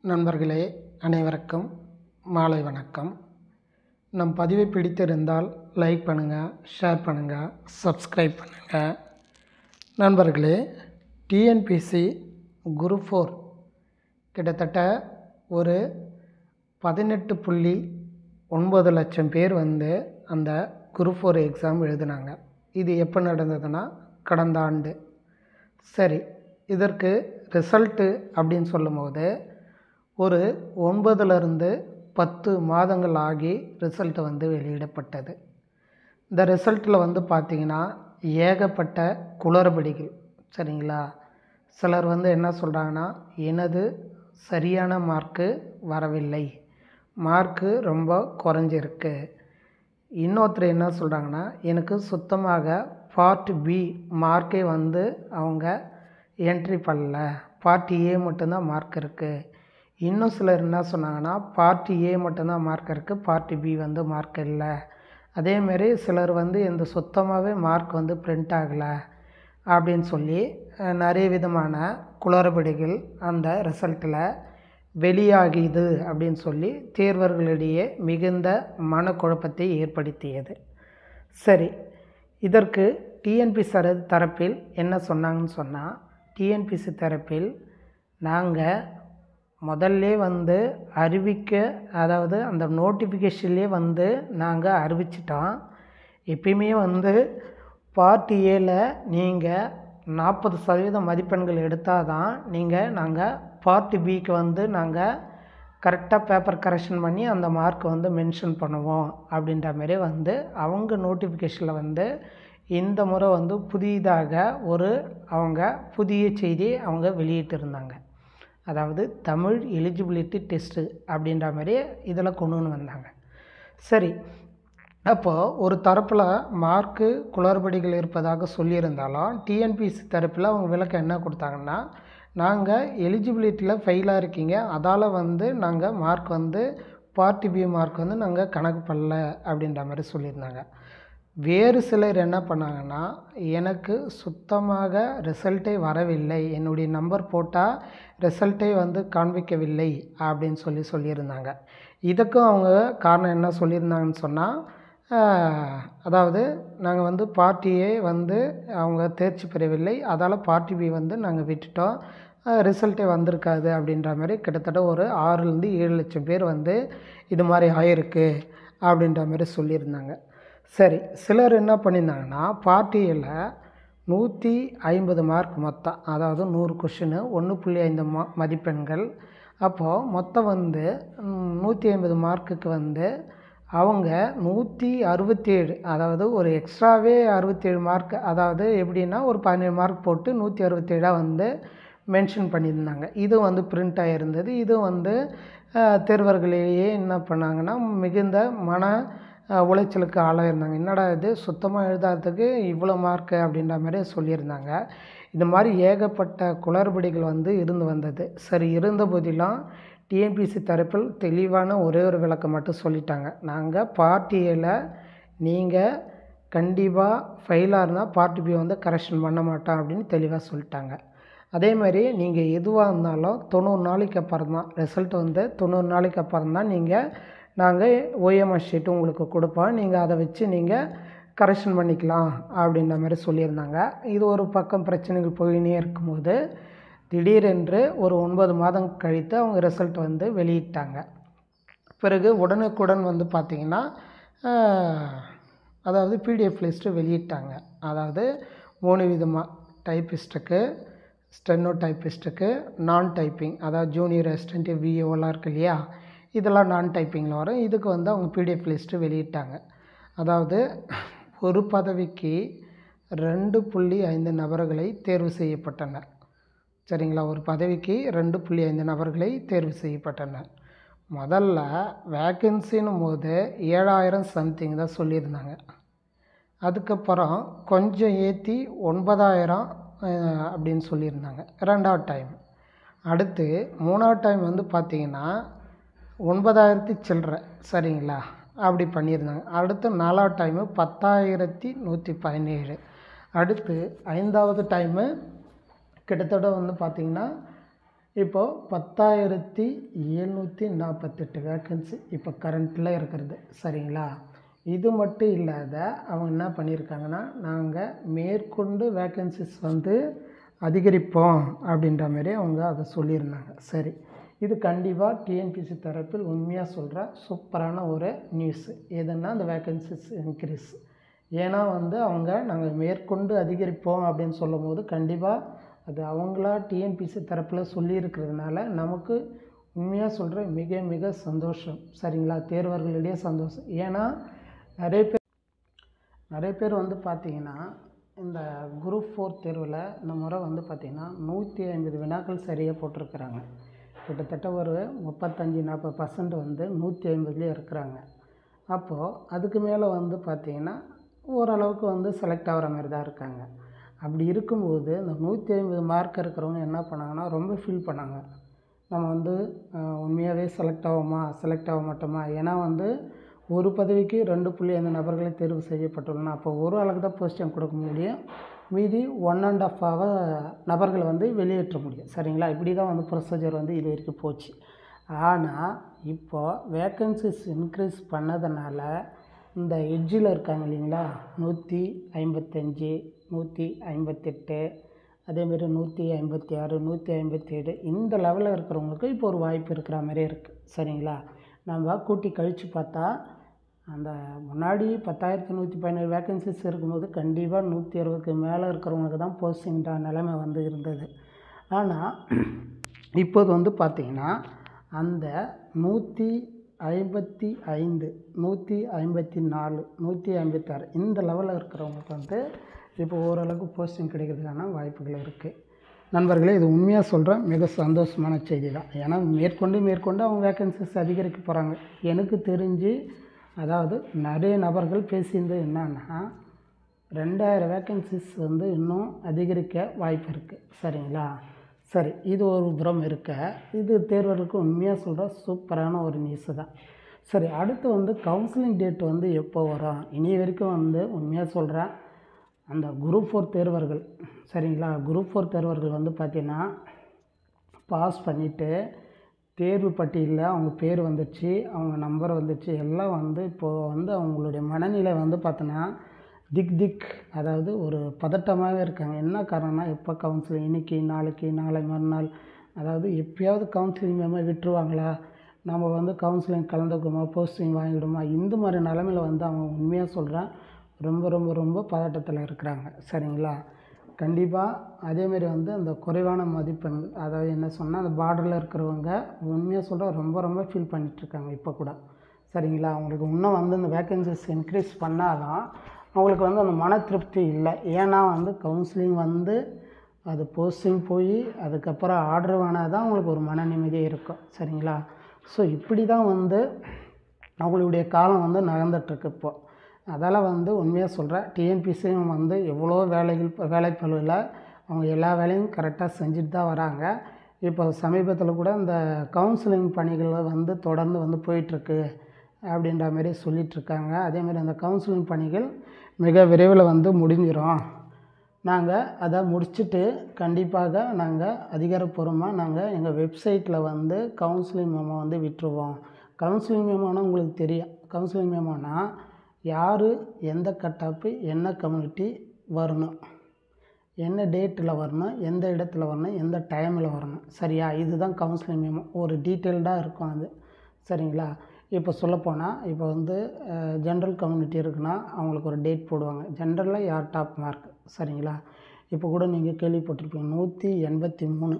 நண்பர்களே அனைவருக்கும் மாலை வணக்கம் நம் பதிவை பிடித்திருந்தால் லைக் பண்ணுங்கள் ஷேர் பண்ணுங்கள் சப்ஸ்கிரைப் பண்ணுங்கள் நண்பர்களே டிஎன்பிசி குரு ஃபோர் கிட்டத்தட்ட ஒரு பதினெட்டு புள்ளி ஒன்பது லட்சம் பேர் வந்து அந்த குரு ஃபோர் எக்ஸாம் எழுதினாங்க இது எப்போ நடந்ததுன்னா கடந்த ஆண்டு சரி இதற்கு ரிசல்ட்டு அப்படின்னு சொல்லும்போது ஒரு ஒன்பதுலேருந்து பத்து மாதங்கள் ஆகி ரிசல்ட் வந்து வெளியிடப்பட்டது இந்த ரிசல்ட்டில் வந்து பார்த்திங்கன்னா ஏகப்பட்ட குளறுபடிகள் சரிங்களா சிலர் வந்து என்ன சொல்கிறாங்கன்னா எனது சரியான மார்க்கு வரவில்லை மார்க்கு ரொம்ப குறைஞ்சிருக்கு இன்னொருத்தர் என்ன சொல்கிறாங்கன்னா எனக்கு சுத்தமாக பார்ட் பி மார்க்கே வந்து அவங்க என்ட்ரி பண்ணல பார்ட்டி ஏ மட்டும்தான் மார்க் இருக்குது இன்னும் சிலர் என்ன சொன்னாங்கன்னா பார்ட்டி ஏ மட்டும்தான் மார்க் இருக்குது பார்ட்டி பி வந்து மார்க் இல்லை அதேமாரி சிலர் வந்து இந்த சுத்தமாகவே மார்க் வந்து பிரிண்ட் ஆகலை அப்படின்னு சொல்லி அஹ், நிறைய விதமான குளறுபடிகள் அந்த ரிசல்ட்டில் வெளியாகிது அப்படின்னு சொல்லி தேர்வர்களிடையே மிகுந்த மனக்குழப்பத்தை ஏற்படுத்தியது சரி இதற்கு டிஎன்பிசி தரப்பில் என்ன சொன்னாங்கன்னு சொன்னால் டிஎன்பிசி தரப்பில் நாங்கள் முதல்ல வந்து அறிவிக்க அதாவது அந்த நோட்டிஃபிகேஷன்லேயே வந்து நாங்கள் அறிவிச்சிட்டோம் எப்பயுமே வந்து பார்ட் ஏல நீங்கள் நாற்பது சதவீதம் மதிப்பெண்கள் எடுத்தால் தான் நீங்கள் நாங்கள் பார்ட் பிக்கு வந்து நாங்கள் கரெக்டாக பேப்பர் கரெக்ஷன் பண்ணி அந்த மார்க் வந்து மென்ஷன் பண்ணுவோம் அப்படின்ற மாதிரி வந்து அவங்க நோட்டிஃபிகேஷனில் வந்து இந்த முறை வந்து புதிதாக ஒரு அவங்க புதிய செய்தி அவங்க வெளியிட்டிருந்தாங்க அதாவது தமிழ் எலிஜிபிலிட்டி டெஸ்ட்டு அப்படின்ற மாதிரி இதில் கொண்டு வந்து வந்தாங்க சரி அப்போது ஒரு தரப்பில் மார்க்கு குளறுபடிகள் இருப்பதாக சொல்லியிருந்தாலும் டிஎன்பிசி தரப்பில் அவங்க விளக்கம் என்ன கொடுத்தாங்கன்னா நாங்கள் எலிஜிபிலிட்டியில் ஃபெயிலாக இருக்கீங்க அதால் வந்து நாங்கள் மார்க் வந்து பார்ட்டி பி மார்க் வந்து நாங்கள் கணக்கு பண்ணல அப்படின்ற மாதிரி சொல்லியிருந்தாங்க வேறு சிலர் என்ன பண்ணாங்கன்னா எனக்கு சுத்தமாக ரிசல்ட்டே வரவில்லை என்னுடைய நம்பர் போட்டால் ரிசல்ட்டே வந்து காண்பிக்கவில்லை அப்படின்னு சொல்லி சொல்லியிருந்தாங்க இதுக்கும் அவங்க காரணம் என்ன சொல்லியிருந்தாங்கன்னு சொன்னால் அதாவது நாங்கள் வந்து பார்ட்டியே வந்து அவங்க தேர்ச்சி பெறவில்லை அதால் பார்ட்டி பி வந்து நாங்கள் விட்டுட்டோம் ரிசல்ட்டே வந்திருக்காது அப்படின்ற மாதிரி கிட்டத்தட்ட ஒரு ஆறுலேருந்து ஏழு லட்சம் பேர் வந்து இது மாதிரி ஆயிருக்கு அப்படின்ற மாதிரி சொல்லியிருந்தாங்க சரி சிலர் என்ன பண்ணியிருந்தாங்கன்னா பார்ட்டியில் நூற்றி ஐம்பது மார்க் மொத்தம் அதாவது நூறு கொஷினு ஒன்று புள்ளி ஐந்து மா மதிப்பெண்கள் அப்போது மொத்தம் வந்து நூற்றி ஐம்பது மார்க்குக்கு வந்து அவங்க நூற்றி அறுபத்தேழு அதாவது ஒரு எக்ஸ்ட்ராவே அறுபத்தேழு மார்க் அதாவது எப்படின்னா ஒரு பதினேழு மார்க் போட்டு நூற்றி அறுபத்தேழாக வந்து மென்ஷன் பண்ணியிருந்தாங்க இது வந்து பிரிண்ட் ஆகிருந்தது இது வந்து அஹ், தேர்வர்களையே என்ன பண்ணாங்கன்னா மிகுந்த மன அஹ், உளைச்சலுக்கு ஆளாயிருந்தாங்க என்னடா இது சுத்தமாக எழுதாததுக்கு இவ்வளோ மார்க்கு அப்படின்ற மாதிரி சொல்லியிருந்தாங்க இது மாதிரி ஏகப்பட்ட குளறுபடிகள் வந்து இருந்து வந்தது சரி இருந்த போதிலும் டிஎன்பிசி தரப்பில் தெளிவான ஒரே ஒரு விளக்கம் மட்டும் சொல்லிட்டாங்க நாங்கள் பார்ட்டியில் நீங்கள் கண்டிப்பாக ஃபெயிலாக இருந்தால் பார்ட்டி பி வந்து கரெக்ஷன் பண்ண மாட்டோம் அப்படின்னு தெளிவாக சொல்லிட்டாங்க அதே மாதிரி நீங்கள் எதுவாக இருந்தாலும் தொண்ணூறு நாளைக்கு அப்புறம் தான் ரிசல்ட் வந்து தொண்ணூறு நாளைக்கு அப்புறம் தான் நீங்கள் நாங்கள் ஓஎம்எஸ் ஷீட் உங்களுக்கு கொடுப்போம் நீங்கள் அதை வச்சு நீங்கள் கரெக்ஷன் பண்ணிக்கலாம் அப்படின்ற மாதிரி சொல்லியிருந்தாங்க இது ஒரு பக்கம் பிரச்சனைகள் போயினே இருக்கும்போது திடீரென்று ஒரு ஒன்பது மாதம் கழித்து அவங்க ரிசல்ட் வந்து வெளியிட்டாங்க பிறகு உடனுக்குடன் வந்து பார்த்திங்கன்னா ஆஹ், அதாவது பிடிஎஃப் லிஸ்ட்டு வெளியிட்டாங்க அதாவது மூணு விதமாக டைப்பிஸ்ட்டுக்கு ஸ்டெனோ டைப்பிஸ்ட்டுக்கு நான் டைப்பிங் அதாவது ஜூனியர் அசிஸ்டன்ட் விஓலாம் இருக்கு இல்லையா இதெல்லாம் நான் டைப்பிங்கில் வரும் இதுக்கு வந்து அவங்க பிடிஎஃப் லிஸ்ட்டு வெளியிட்டாங்க அதாவது ஒரு பதவிக்கு ரெண்டு புள்ளி ஐந்து நபர்களை தேர்வு செய்யப்பட்டனர் சரிங்களா ஒரு பதவிக்கு ரெண்டு புள்ளி ஐந்து நபர்களை தேர்வு செய்யப்பட்டனர் முதல்ல வேக்கன்சின்னும் போது ஏழாயிரம் சம்திங் தான் சொல்லியிருந்தாங்க அதுக்கப்புறம் கொஞ்சம் ஏற்றி ஒன்பதாயிரம் அஹ், அப்படின்னு சொல்லியிருந்தாங்க ரெண்டாவது டைம் அடுத்து மூணாவது டைம் வந்து பார்த்திங்கன்னா ஒன்பதாயிரத்தி சில்லற சரிங்களா அப்படி பண்ணியிருந்தாங்க அடுத்து நாலாவது டைமு பத்தாயிரத்தி நூற்றி பதினேழு அடுத்து ஐந்தாவது டைமு கிட்டத்தட்ட வந்து பார்த்திங்கன்னா இப்போது பத்தாயிரத்தி எழுநூற்றி நாற்பத்தெட்டு வேக்கன்சி இப்போ கரண்ட்டில் இருக்கிறது சரிங்களா இது மட்டும் இல்லாத அவங்க என்ன பண்ணியிருக்காங்கன்னா நாங்கள் மேற்கொண்டு வேக்கன்சிஸ் வந்து அதிகரிப்போம் அப்படின்ற மாதிரி அவங்க அதை சொல்லியிருந்தாங்க சரி இது கண்டிப்பாக டிஎன்பிசி தரப்பில் உண்மையாக சொல்கிற சூப்பரான ஒரு நியூஸ் எதுன்னா அந்த வேக்கன்சிஸ் இன்க்ரீஸ் ஏன்னா வந்து அவங்க நாங்கள் மேற்கொண்டு அதிகரிப்போம் அப்படின்னு சொல்லும் போது கண்டிப்பாக அது அவங்களா டிஎன்பிசி தரப்பில் சொல்லியிருக்கிறதுனால நமக்கு உண்மையாக சொல்கிற மிக மிக சந்தோஷம் சரிங்களா தேர்வர்களிடையே சந்தோஷம் ஏன்னா நிறைய பேர் நிறைய பேர் வந்து பார்த்திங்கன்னா இந்த குரூப் ஃபோர் தேர்வில் இந்த முறை வந்து பார்த்திங்கன்னா நூற்றி ஐம்பது வினாக்கள் சரியாக போட்டிருக்கிறாங்க கிட்டத்தட்ட ஒரு முப்பத்தஞ்சு நாற்பது பர்சன்ட் வந்து நூற்றி ஐம்பதுலேயே இருக்கிறாங்க அப்போது அதுக்கு மேலே வந்து பார்த்திங்கன்னா ஓரளவுக்கு வந்து செலக்ட் ஆகிற மாதிரி தான் இருக்காங்க அப்படி இருக்கும்போது இந்த நூற்றி ஐம்பது மார்க் இருக்கிறவங்க என்ன பண்ணாங்கன்னா ரொம்ப ஃபீல் பண்ணாங்க நம்ம வந்து உண்மையாகவே செலக்ட் ஆகுமா செலக்ட் ஆக மாட்டோமா ஏன்னா வந்து ஒரு பதவிக்கு ரெண்டு புள்ளி ஐந்து நபர்களை தேர்வு செய்யப்பட்டுள்ளன அப்போ ஒரு ஆளுக்கு தான் பொசிஷன் கொடுக்க முடியும் மீதி ஒன் அண்ட் ஆஃப் ஹவர் நபர்களை வந்து வெளியேற்ற முடியும் சரிங்களா இப்படி தான் வந்து ப்ரொசீஜர் வந்து இது வரைக்கும் போச்சு ஆனால் இப்போது வேக்கன்சிஸ் இன்க்ரீஸ் பண்ணதுனால இந்த எட்ஜில் இருக்காங்க இல்லைங்களா நூற்றி ஐம்பத்தஞ்சு நூற்றி ஐம்பத்தெட்டு அதேமாரி நூற்றி ஐம்பத்தி ஆறு நூற்றி ஐம்பத்தி ஏழு இந்த லெவலில் இருக்கிறவங்களுக்கு இப்போ ஒரு வாய்ப்பு இருக்கிற மாதிரி இருக்குது சரிங்களா நம்ம கூட்டி கழித்து பார்த்தா அந்த முன்னாடி பத்தாயிரத்தி நூற்றி பதினேழு வேக்கன்சிஸ் இருக்கும்போது கண்டிப்பாக நூற்றி அறுபதுக்கு மேலே இருக்கிறவங்களுக்கு தான் போஸ்டிங்கிற நிலைமை வந்து இருந்தது ஆனால் இப்போது வந்து பார்த்திங்கன்னா அந்த நூற்றி ஐம்பத்தி ஐந்து நூற்றி ஐம்பத்தி நாலு நூற்றி ஐம்பத்தாறு இந்த லெவலில் இருக்கிறவங்களுக்கு வந்து இப்போ ஓரளவுக்கு போஸ்டிங் கிடைக்கிறதுக்கான வாய்ப்புகள் இருக்குது நண்பர்களே இது உண்மையாக சொல்கிறேன் மிக சந்தோஷமான செய்தி தான் ஏன்னா மேற்கொண்டு மேற்கொண்டு அவங்க வேக்கன்சிஸ் அதிகரிக்க போகிறாங்க எனக்கு தெரிஞ்சு அதாவது நிறைய நபர்கள் பேசியிருந்தது என்னன்னா ரெண்டாயிரம் வேக்கன்சிஸ் வந்து இன்னும் அதிகரிக்க வாய்ப்பு இருக்குது சரிங்களா சரி இது ஒரு புறம் இருக்க இது தேர்வர்களுக்கு உண்மையாக சொல்கிற சூப்பரான ஒரு நியூஸு தான் சரி அடுத்து வந்து கவுன்சிலிங் டேட் வந்து எப்போ வரும் இனி வரைக்கும் வந்து உண்மையாக சொல்கிறேன் அந்த குரூப் ஃபோர் தேர்வர்கள் சரிங்களா குரூப் ஃபோர் தேர்வர்கள் வந்து பார்த்திங்கன்னா பாஸ் பண்ணிவிட்டு தேர்வு பட்டியலில் அவங்க பேர் வந்துச்சு அவங்க நம்பர் வந்துச்சு எல்லாம் வந்து இப்போது வந்து அவங்களுடைய மனநிலை வந்து பார்த்தோன்னா திக் திக் அதாவது ஒரு பதட்டமாகவே இருக்காங்க என்ன காரணம்னா எப்போ கவுன்சிலிங் இன்றைக்கி நாளைக்கு நாளை மறுநாள் அதாவது எப்பயாவது கவுன்சிலிங் மேமே விட்டுருவாங்களா நம்ம வந்து கவுன்சிலிங் கலந்துக்குமா போஸ்டிங் வாங்கிடுமா இந்த மாதிரி நிலமையில வந்து அவங்க உண்மையாக சொல்கிறேன் ரொம்ப ரொம்ப ரொம்ப பதட்டத்தில் இருக்கிறாங்க சரிங்களா கண்டிப்பாக அதேமாரி வந்து அந்த குறைவான மதிப்பெண் அதாவது என்ன சொன்னால் அந்த பார்டரில் இருக்கிறவங்க உண்மையாக சொல்கிற ரொம்ப ரொம்ப ஃபீல் பண்ணிகிட்ருக்காங்க இப்போ கூட சரிங்களா அவங்களுக்கு இன்னும் வந்து அந்த வேக்கன்சிஸ் இன்க்ரீஸ் பண்ணால் தான் அவங்களுக்கு வந்து அந்த மன திருப்தி இல்லை ஏன்னா வந்து கவுன்சிலிங் வந்து அது போஸ்டிங் போய் அதுக்கப்புறம் ஆர்டர் வேணால் தான் அவங்களுக்கு ஒரு மன நிம்மதியே இருக்கும் சரிங்களா ஸோ இப்படி தான் வந்து அவங்களுடைய காலம் வந்து நகர்ந்துட்டுருக்கு இப்போது அதால் வந்து உண்மையாக சொல்கிறேன் டிஎன்பிசியும் வந்து எவ்வளோ வேலைகள் வேலைப்பளுவில் அவங்க எல்லா வேலையும் கரெக்டாக செஞ்சுட்டு தான் வராங்க இப்போ சமீபத்தில் கூட இந்த கவுன்சிலிங் பணிகள் வந்து தொடர்ந்து வந்து போயிட்டுருக்கு அப்படின்ற மாதிரி சொல்லிகிட்ருக்காங்க அதேமாதிரி அந்த கவுன்சிலிங் பணிகள் மிக விரைவில் வந்து முடிஞ்சிடும் நாங்கள் அதை முடிச்சுட்டு கண்டிப்பாக நாங்கள் அதிகாரப்பூர்வமாக நாங்கள் எங்கள் வெப்சைட்டில் வந்து கவுன்சிலிங் மேமோ வந்து விட்டுருவோம் கவுன்சிலிங் மேமோனா உங்களுக்கு தெரியும் கவுன்சிலிங் மேமோனா யார் எந்த கட்டாப்பு என்ன கம்யூனிட்டி வரணும் என்ன டேட்டில் வரணும் எந்த இடத்துல வரணும் எந்த டைமில் வரணும் சரியா இதுதான் கவுன்சிலிங் மேமோ ஒரு டீட்டெயில்டாக இருக்கும் அது சரிங்களா இப்போ சொல்லப்போனால் இப்போ வந்து ஜென்ரல் கம்யூனிட்டி இருக்குன்னா அவங்களுக்கு ஒரு டேட் போடுவாங்க ஜென்ரலில் யார் டாப் மார்க் சரிங்களா இப்போ கூட நீங்கள் கேள்விப்பட்டிருப்பீங்க நூற்றி எண்பத்தி மூணு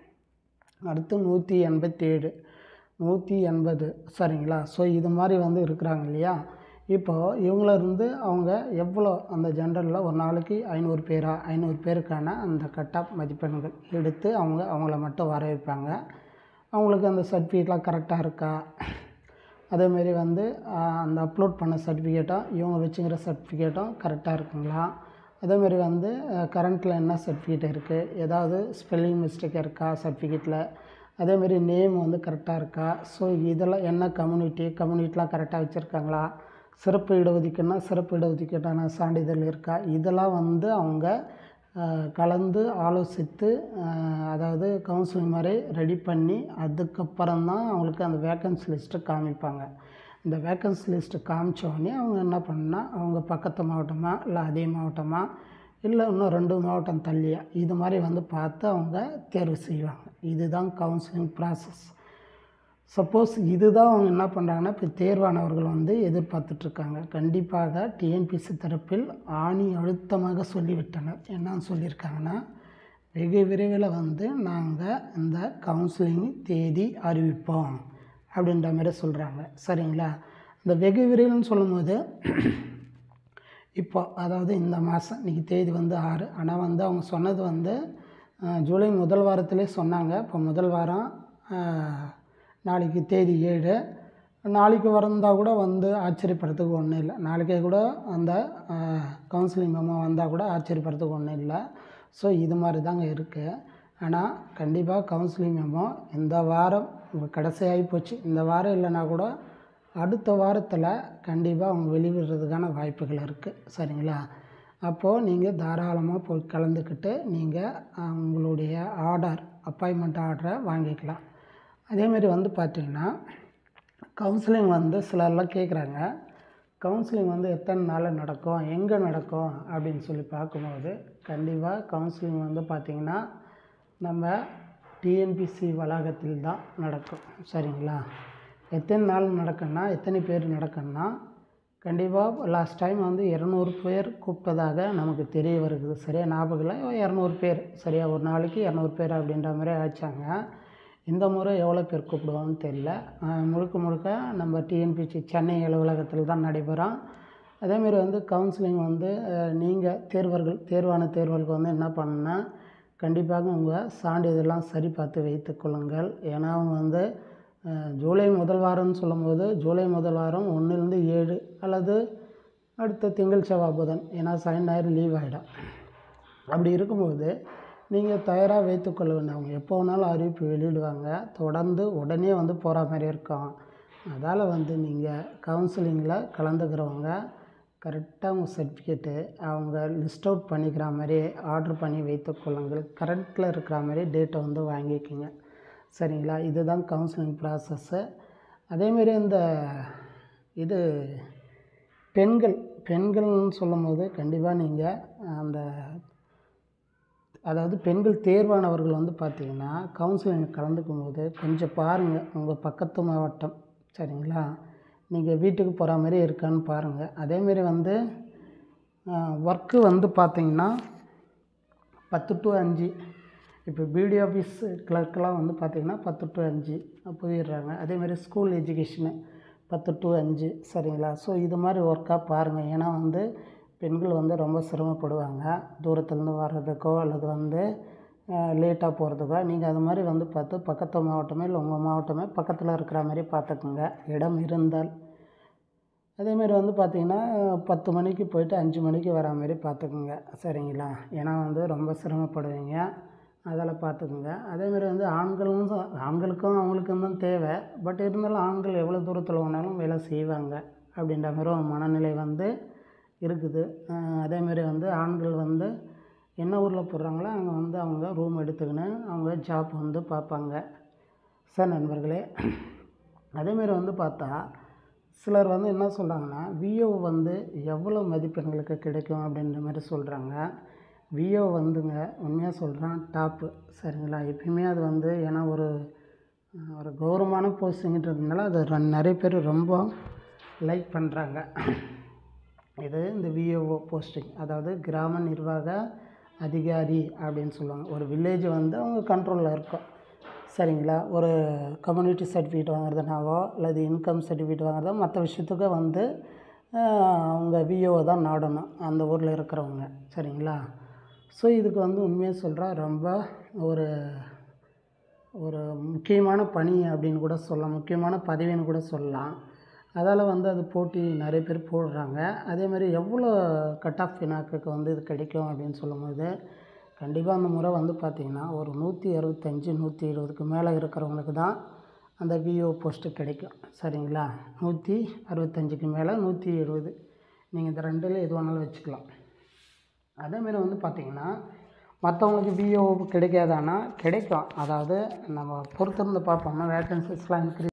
அடுத்து நூற்றி எண்பத்தி ஏழு நூற்றி எண்பது சரிங்களா ஸோ இது மாதிரி வந்து இருக்கிறாங்க இல்லையா இப்போது இவங்கள இருந்து அவங்க எவ்வளோ அந்த ஜென்ரலில் ஒரு நாளைக்கு ஐநூறு பேரா ஐநூறு பேருக்கான அந்த கட் ஆஃப் மதிப்பெண்கள் எடுத்து அவங்க அவங்கள மட்டும் வர வைப்பாங்க அவங்களுக்கு அந்த சர்டிஃபிகேட்லாம் கரெக்டாக இருக்கா அதேமாரி வந்து அந்த அப்லோட் பண்ண சர்டிஃபிகேட்டும் இவங்க வச்சுக்கிற சர்டிஃபிகேட்டும் கரெக்டாக இருக்குங்களா அதேமாரி வந்து கரண்ட்டில் என்ன சர்டிஃபிகேட் இருக்குது ஏதாவது ஸ்பெல்லிங் மிஸ்டேக் இருக்கா சர்டிஃபிகேட்டில் அதேமாரி நேம் வந்து கரெக்டாக இருக்கா ஸோ இதெல்லாம் என்ன கம்யூனிட்டி கம்யூனிட்டிலாம் கரெக்டாக வச்சுருக்காங்களா சிறப்பு இடஒதுக்கீடுனா சிறப்பு இடஒதுக்கீட்டான சான்றிதழ் இருக்கா இதெல்லாம் வந்து அவங்க அஹ், கலந்து ஆலோசித்து அஹ், அதாவது கவுன்சிலிங் மாதிரி ரெடி பண்ணி அதுக்கப்புறம் தான் அவங்களுக்கு அந்த வேக்கன்சி லிஸ்ட்டை காமிப்பாங்க இந்த வேக்கன்சி லிஸ்ட்டு காமிச்ச உடனே அவங்க என்ன பண்ணா அவங்க பக்கத்து மாவட்டமா இல்லை அதே மாவட்டமா இல்லை இன்னும் ரெண்டு மாவட்டம் தள்ளியா இது மாதிரி வந்து பார்த்து அவங்க தேர்வு செய்வாங்க இதுதான் கவுன்சிலிங் ப்ராசஸ் சப்போஸ் இதுதான் அவங்க என்ன பண்ணுறாங்கன்னா இப்போ தேர்வானவர்கள் வந்து எதிர்பார்த்துட்ருக்காங்க கண்டிப்பாக டிஎன்பிசி தரப்பில் ஆணி அழுத்தமாக சொல்லிவிட்டனர் என்னன்னு சொல்லியிருக்காங்கன்னா வெகு விரைவில் வந்து நாங்கள் இந்த கவுன்சிலிங் தேதி அறிவிப்போம் அப்படின்ற மாதிரி சொல்கிறாங்க சரிங்களா இந்த வெகு விரைவில்னு சொல்லும்போது இப்போ அதாவது இந்த மாதம் இன்றைக்கி தேதி வந்து ஆறு ஆனால் வந்து அவங்க சொன்னது வந்து அஹ், ஜூலை முதல் வாரத்திலே சொன்னாங்க இப்போ முதல் வாரம் அஹ், நாளைக்கு தேதி ஏழு நாளைக்கு வந்தால் கூட வந்து ஆச்சரியப்படுறதுக்கு ஒன்றும் இல்லை நாளைக்கே கூட அந்த கவுன்சிலிங் மெமோ வந்தால் கூட ஆச்சரியப்படுறதுக்கு ஒன்றும் இல்லை ஸோ இது மாதிரி தாங்க இருக்குது ஆனால் கண்டிப்பாக கவுன்சிலிங் மெமோ இந்த வாரம் கடைசியாகி போச்சு இந்த வாரம் இல்லைன்னா கூட அடுத்த வாரத்தில் கண்டிப்பாக அவங்க வெளிவிடுறதுக்கான வாய்ப்புகள் இருக்குது சரிங்களா அப்போது நீங்கள் தாராளமாக போய் கலந்துக்கிட்டு நீங்கள் உங்களுடைய ஆர்டர் அப்பாயின்மெண்ட் ஆர்டரை வாங்கிக்கலாம் அதேமாரி வந்து பார்த்திங்கன்னா கவுன்சிலிங் வந்து சிலர்லாம் கேட்குறாங்க கவுன்சிலிங் வந்து எத்தனை நாளில் நடக்கும் எங்கே நடக்கும் அப்படின்னு சொல்லி பார்க்கும்போது கண்டிப்பாக கவுன்சிலிங் வந்து பார்த்திங்கன்னா நம்ம டிஎன்பிசி வளாகத்தில் தான் நடக்கும் சரிங்களா எத்தனை நாள் நடக்குன்னா எத்தனை பேர் நடக்குன்னா கண்டிப்பாக லாஸ்ட் டைம் வந்து இரநூறு பேர் கூப்பிட்டதாக நமக்கு தெரிய வருது சரியாக ஞாபகம் இல்லை இரநூறு பேர் சரியா ஒரு நாளைக்கு இரநூறு பேர் அப்படின்ற மாதிரி ஆச்சாங்க இந்த முறை எவ்வளோ பேர் கூப்பிடுவாங்கன்னு தெரியல அஹ் முழுக்க முழுக்க நம்ம டிஎன்பிசி சென்னை அலுவலகத்தில் தான் நடைபெறும் அதேமாரி வந்து கவுன்சிலிங் வந்து நீங்கள் தேர்வர்கள் தேர்வான தேர்வர்களுக்கு வந்து என்ன பண்ணணும்னா கண்டிப்பாக உங்கள் சான்றிதழெல்லாம் சரி பார்த்து வைத்துக் கொள்ளுங்கள் ஏன்னா அவங்க வந்து அஹ், ஜூலை முதல் வாரம்னு சொல்லும்போது ஜூலை முதல் வாரம் ஒன்றுலேருந்து ஏழு அல்லது அடுத்த திங்கள் செவ்வாய் புதன் ஏன்னா சனி ஞாயிறு லீவ் ஆகிடும் அப்படி இருக்கும்போது நீங்கள் தயாராக வைத்துக்கொள்ள வேண்டும் அவங்க எப்போ வேணாலும் அறிவிப்பு வெளியிடுவாங்க தொடர்ந்து உடனே வந்து போகிற மாதிரி இருக்கும் அதால் வந்து நீங்கள் கவுன்சிலிங்கில் கலந்துக்கிறவங்க கரெக்டாக உங்கள் சர்டிஃபிகேட்டு அவங்க லிஸ்ட் அவுட் பண்ணிக்கிற மாதிரி ஆர்டர் பண்ணி வைத்துக் கொள்ளுங்கள் கரண்ட்டில் இருக்கிற மாதிரி டேட்டை வந்து வாங்கிக்கோங்க சரிங்களா இதுதான் கவுன்சிலிங் ப்ராசஸ்ஸு அதேமாரி இந்த இது பெண்கள் பெண்கள்னு சொல்லும்போது கண்டிப்பாக நீங்கள் அந்த அதாவது பெண்கள் தேர்வானவர்கள் வந்து பார்த்திங்கன்னா கவுன்சிலிங் கலந்துக்கும் போது கொஞ்சம் பாருங்கள் உங்கள் பக்கத்து மாவட்டம் சரிங்களா நீங்கள் வீட்டுக்கு போகிற மாதிரி இருக்கான்னு பாருங்கள் அதேமாரி வந்து ஒர்க்கு வந்து பார்த்திங்கன்னா பத்து டு அஞ்சு இப்போ பிடி ஆஃபீஸ் கிளர்க்கெலாம் வந்து பார்த்திங்கன்னா பத்து டு அஞ்சு போயிடுறாங்க அதேமாதிரி ஸ்கூல் எஜுகேஷனு பத்து டு அஞ்சு சரிங்களா ஸோ இது மாதிரி ஒர்க்காக பாருங்கள் ஏன்னா வந்து பெண்கள் வந்து ரொம்ப சிரமப்படுவாங்க தூரத்துலேருந்து வர்றதுக்கோ அல்லது வந்து லேட்டாக போகிறதுக்கோ நீங்கள் அது மாதிரி வந்து பார்த்து பக்கத்து மாவட்டமே இல்லை உங்கள் மாவட்டமே பக்கத்தில் இருக்கிற மாதிரி பார்த்துக்குங்க இடம் இருந்தால் அதேமாரி வந்து பார்த்திங்கன்னா பத்து மணிக்கு போயிட்டு அஞ்சு மணிக்கு வரா மாதிரி பார்த்துக்குங்க சரிங்களா ஏன்னா வந்து ரொம்ப சிரமப்படுவீங்க அதில் பார்த்துக்குங்க அதேமாரி வந்து ஆண்களும் தான் ஆண்களுக்கும் அவங்களுக்கும் தான் தேவை பட் இருந்தாலும் ஆண்கள் எவ்வளோ தூரத்தில் வேணாலும் வேலை செய்வாங்க அப்படின்ற மாதிரி ஒரு மனநிலை வந்து இருக்குது அஹ் அதேமாரி வந்து ஆண்கள் வந்து என்ன ஊரில் போடுறாங்களோ அங்கே வந்து அவங்க ரூம் எடுத்துக்கின்னு அவங்க ஜாப் வந்து பார்ப்பாங்க சார் நண்பர்களே அதேமாரி வந்து பார்த்தா சிலர் வந்து என்ன சொல்கிறாங்கன்னா விஓ வந்து எவ்வளோ மதிப்பெண்களுக்கு கிடைக்கும் அப்படின்ற மாதிரி சொல்கிறாங்க விஓ வந்துங்க உண்மையாக சொல்கிறேன் டாப்பு சரிங்களா எப்பயுமே அது வந்து ஏன்னா ஒரு அஹ், ஒரு கௌரவமான போஸ்டிங்கிறதுனால அது ர- நிறைய பேர் ரொம்ப லைக் பண்ணுறாங்க இது இந்த விஓஓ போஸ்டிங் அதாவது கிராம நிர்வாக அதிகாரி அப்படின்னு சொல்லுவாங்க ஒரு வில்லேஜ் வந்து அவங்க கண்ட்ரோலில் இருக்கும் சரிங்களா ஒரு கம்யூனிட்டி சர்டிஃபிகேட் வாங்குறதுனாவோ அல்லது இன்கம் சர்டிஃபிகேட் வாங்குறதோ மற்ற விஷயத்துக்கு வந்து ஆஹ், அவங்க விஓ தான் நாடணும் அந்த ஊரில் இருக்கிறவங்க சரிங்களா ஸோ இதுக்கு வந்து உண்மையாக சொல்கிறா ரொம்ப ஒரு ஒரு முக்கியமான பணி அப்படின்னு கூட சொல்லலாம் முக்கியமான பதவின்னு கூட சொல்லலாம் அதால் வந்து அது போட்டி நிறைய பேர் போடுறாங்க அதே மாதிரி எவ்வளோ கட் ஆஃப் பினாக்குக்கு வந்து இது கிடைக்கும் அப்படின்னு சொல்லும்போது கண்டிப்பாக அந்த முறை வந்து பார்த்திங்கன்னா ஒரு நூற்றி அறுபத்தஞ்சு நூற்றி இருபதுக்கு மேலே இருக்கிறவங்களுக்கு தான் அந்த விஓ போஸ்ட்டு கிடைக்கும் சரிங்களா நூற்றி அறுபத்தஞ்சுக்கு மேலே நூற்றி எழுபது நீங்கள் இந்த ரெண்டில் எது வேணாலும் வச்சுக்கலாம் அதேமாரி வந்து பார்த்திங்கன்னா மற்றவங்களுக்கு விஓ கிடைக்காதானா கிடைக்கும் அதாவது நம்ம பொறுத்திருந்து பார்ப்போம்னா வேக்கன்சிஸ்லாம் இன்க்ரீஸ்